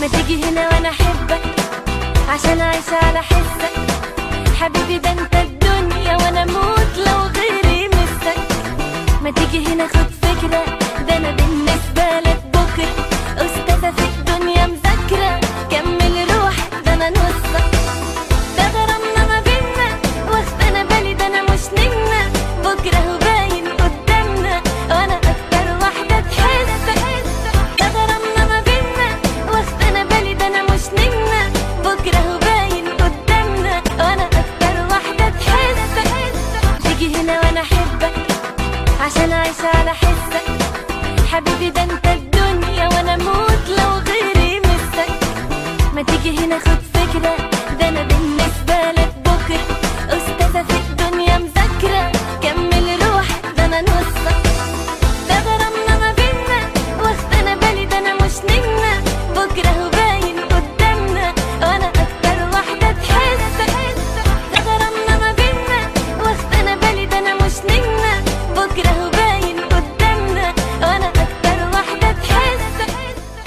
ما تيجي هنا وانا احبك عشان اعيش على حسك حبيبي ده انت الدنيا وانا اموت لو غيري مسك ما تيجي هنا خد فكرة ده انا بالنسبة لك بكرة استاذة في الدنيا مذاكرة كمل روحك ده انا نصك ده غرامنا ما بينا واخد انا بالي ده انا مش نمنا بكرة هو باين قدامنا وانا اكتر واحدة تحسك ده غرامنا ما بينا واخد انا بالي ده انا مش نمنا بكرة هو باين قدامنا وانا اكتر واحدة تحسك تيجي هنا وانا احبك عشان اعيش على حسك حبيبي ده انت الدنيا وانا اموت لو غيري مسك ما تيجي هنا خد فكرة ده انا بالنسبة لك بكرة استاذة في الدنيا مذاكرة كمل روحك ده انا نصك ده غرامنا ما بينا واخد انا بالي ده انا مش نمنا بكرة هو